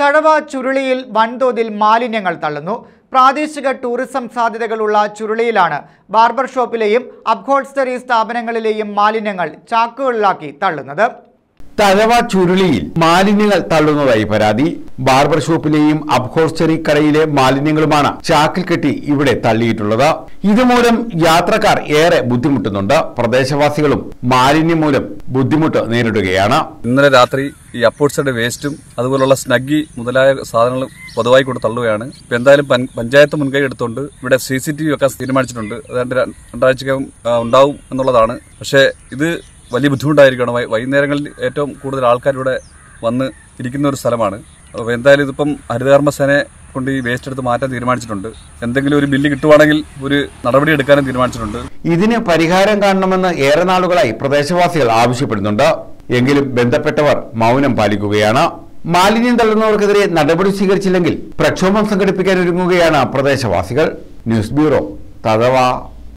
തഴവ ചുരുളിയിൽ വൻതോതിൽ മാലിന്യങ്ങൾ തള്ളുന്നു പ്രാദേശിക ടൂറിസം സാധ്യതകളുള്ള ചുരുളിയിലാണ് ബാർബർ ഷോപ്പിലെയും അബ്ഹോൾസ്റ്ററി സ്ഥാപനങ്ങളിലെയും മാലിന്യങ്ങൾ ചാക്കുകളിലാക്കി തള്ളുന്നത് തഴവ ചുരുളിയിൽ മാലിന്യങ്ങൾ തള്ളുന്നതായി പരാതി ബാർബർ ഷോപ്പിലെയും അബ്ഹോസ്റ്ററി കടയിലെ മാലിന്യങ്ങളുമാണ് ചാക്കിൽ കെട്ടി ഇവിടെ തള്ളിയിട്ടുള്ളത് ഇതുമൂലം യാത്രക്കാർ ഏറെ ബുദ്ധിമുട്ടുന്നുണ്ട് പ്രദേശവാസികളും മാലിന്യം മൂലം ബുദ്ധിമുട്ട് നേരിടുകയാണ് ഇന്നലെ രാത്രി ഈ അപ്പോട്ട്സയുടെ വേസ്റ്റും അതുപോലുള്ള സ്നഗ്ഗി മുതലായ സാധനങ്ങൾ പൊതുവായി കൊണ്ട് തള്ളുകയാണ് ഇപ്പൊ എന്തായാലും പൻ- പഞ്ചായത്ത് മുൻകൈ എടുത്തുകൊണ്ട് ഇവിടെ സി സി ടി വി വെക്കാൻ തീരുമാനിച്ചിട്ടുണ്ട് അതാണ്ട് ര- രണ്ടാഴ്ചക്കകം ആ, ഉണ്ടാവും എന്നുള്ളതാണ് പക്ഷേ ഇത് വലിയ ബുദ്ധിമുട്ടായിരിക്കണം വൈ- വൈകുന്നേരങ്ങളിൽ ഏറ്റവും കൂടുതൽ ആൾക്കാർ ഇവിടെ വന്ന് ഇരിക്കുന്ന ഒരു സ്ഥലമാണ് അപ്പോൾ എന്തായാലും ഇതിപ്പം ഹരിതകർമ്മസേനയെ കൊണ്ട് ഈ വേസ്റ്റ് എടുത്ത് മാറ്റാൻ തീരുമാനിച്ചിട്ടുണ്ട് എന്തെങ്കിലും ഒരു ബില്ല് കിട്ടുവാണെങ്കിൽ ഒരു നടപടി എടുക്കാനും തീരുമാനിച്ചിട്ടുണ്ട് ഇതിന് പരിഹാരം കാണണമെന്ന് ഏറെ നാളുകളായി പ്രദേശവാസികൾ ആവശ്യപ്പെടുന്നുണ്ട് എങ്കിലും ബന്ധപ്പെട്ടവർ മൗനം പാലിക്കുകയാണ് മാലിന്യം തള്ളുന്നവർക്കെതിരെ നടപടി സ്വീകരിച്ചില്ലെങ്കിൽ പ്രക്ഷോഭം സംഘടിപ്പിക്കാൻ ഒരുങ്ങുകയാണ് പ്രദേശവാസികൾ ന്യൂസ് ബ്യൂറോ തഴവ